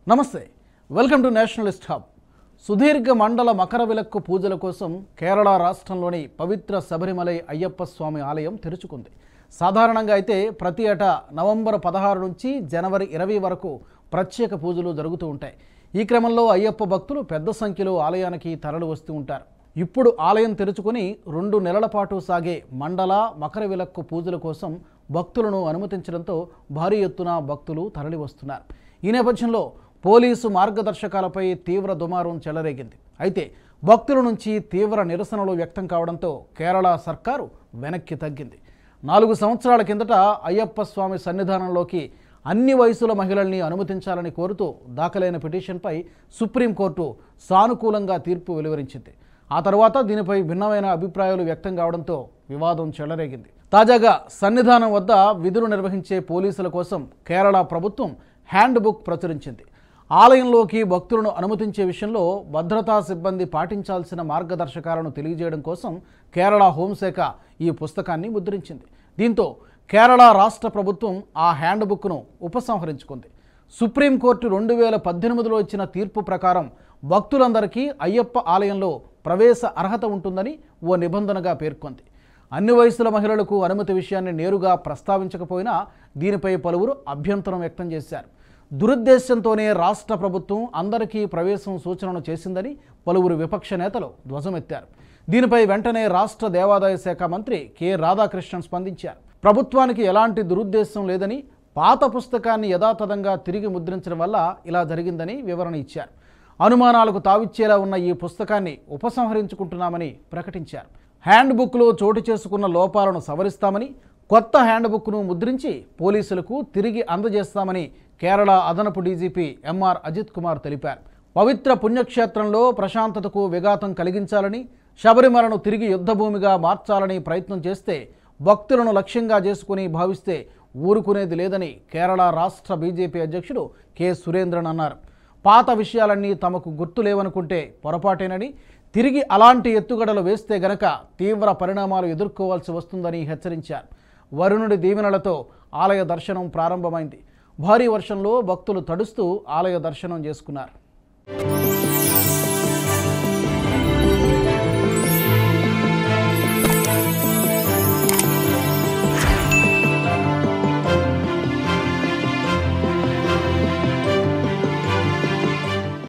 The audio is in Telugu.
నమస్తే వెల్కమ్ టు నేషనలిస్ట్ హబ్ సుదీర్ఘ మండల మకర విలక్కు పూజల కోసం కేరళ రాష్ట్రంలోని పవిత్ర శబరిమలై అయ్యప్ప స్వామి ఆలయం తెరుచుకుంది సాధారణంగా అయితే ప్రతి ఏటా నవంబర్ పదహారు నుంచి జనవరి ఇరవై వరకు ప్రత్యేక పూజలు జరుగుతూ ఉంటాయి ఈ క్రమంలో అయ్యప్ప భక్తులు పెద్ద సంఖ్యలో ఆలయానికి తరలి వస్తూ ఉంటారు ఇప్పుడు ఆలయం తెరుచుకుని రెండు నెలల పాటు సాగే మండల మకర విలక్కు పూజల కోసం భక్తులను అనుమతించడంతో భారీ ఎత్తున భక్తులు తరలి వస్తున్నారు ఈ నేపథ్యంలో పోలీసు మార్గదర్శకాలపై తీవ్ర దుమారం చెలరేగింది అయితే భక్తుల నుంచి తీవ్ర నిరసనలు వ్యక్తం కావడంతో కేరళ సర్కారు వెనక్కి తగ్గింది నాలుగు సంవత్సరాల కిందట అయ్యప్ప స్వామి సన్నిధానంలోకి అన్ని వయసుల మహిళల్ని అనుమతించాలని కోరుతూ దాఖలైన పిటిషన్పై సుప్రీంకోర్టు సానుకూలంగా తీర్పు వెలువరించింది ఆ తర్వాత దీనిపై భిన్నమైన అభిప్రాయాలు వ్యక్తం కావడంతో వివాదం చెలరేగింది తాజాగా సన్నిధానం వద్ద విధులు నిర్వహించే పోలీసుల కోసం కేరళ ప్రభుత్వం హ్యాండ్ బుక్ ప్రచురించింది ఆలయంలోకి భక్తులను అనుమతించే విషయంలో భద్రతా సిబ్బంది పాటించాల్సిన మార్గదర్శకాలను తెలియజేయడం కోసం కేరళ హోంశాఖ ఈ పుస్తకాన్ని ముద్రించింది దీంతో కేరళ రాష్ట్ర ప్రభుత్వం ఆ హ్యాండ్ బుక్ను ఉపసంహరించుకుంది సుప్రీంకోర్టు రెండు వేల పద్దెనిమిదిలో ఇచ్చిన తీర్పు ప్రకారం భక్తులందరికీ అయ్యప్ప ఆలయంలో ప్రవేశ అర్హత ఉంటుందని ఓ నిబంధనగా పేర్కొంది అన్ని వయసుల మహిళలకు అనుమతి విషయాన్ని నేరుగా ప్రస్తావించకపోయినా దీనిపై పలువురు అభ్యంతరం వ్యక్తం చేశారు దురుద్దేశంతోనే రాష్ట్ర ప్రభుత్వం అందరికీ ప్రవేశం సూచనను చేసిందని పలువురు విపక్ష నేతలు ధ్వజమెత్తారు దీనిపై వెంటనే రాష్ట్ర దేవాదాయ శాఖ మంత్రి కె రాధాకృష్ణన్ స్పందించారు ప్రభుత్వానికి ఎలాంటి దురుద్దేశం లేదని పాత పుస్తకాన్ని యథాతథంగా తిరిగి ముద్రించడం వల్ల ఇలా జరిగిందని వివరణ ఇచ్చారు అనుమానాలకు తావిచ్చేలా ఉన్న ఈ పుస్తకాన్ని ఉపసంహరించుకుంటున్నామని ప్రకటించారు హ్యాండ్ బుక్లో చోటు చేసుకున్న లోపాలను సవరిస్తామని కొత్త హ్యాండ్ బుక్ను ముద్రించి పోలీసులకు తిరిగి అందజేస్తామని కేరళ అదనపు డీజీపీ ఎంఆర్ అజిత్ కుమార్ తెలిపారు పవిత్ర పుణ్యక్షేత్రంలో ప్రశాంతతకు విఘాతం కలిగించాలని శబరిమలను తిరిగి యుద్ధభూమిగా మార్చాలని ప్రయత్నం చేస్తే భక్తులను లక్ష్యంగా చేసుకుని భావిస్తే ఊరుకునేది లేదని కేరళ రాష్ట్ర బీజేపీ అధ్యక్షుడు కె సురేంద్రన్ అన్నారు పాత విషయాలన్నీ తమకు గుర్తు లేవనుకుంటే పొరపాటేనని తిరిగి అలాంటి ఎత్తుగడలు వేస్తే గనక తీవ్ర పరిణామాలు ఎదుర్కోవాల్సి వస్తుందని హెచ్చరించారు వరుణుడి దీవెనలతో ఆలయ దర్శనం ప్రారంభమైంది భారీ వర్షంలో భక్తులు తడుస్తూ ఆలయ దర్శనం చేసుకున్నారు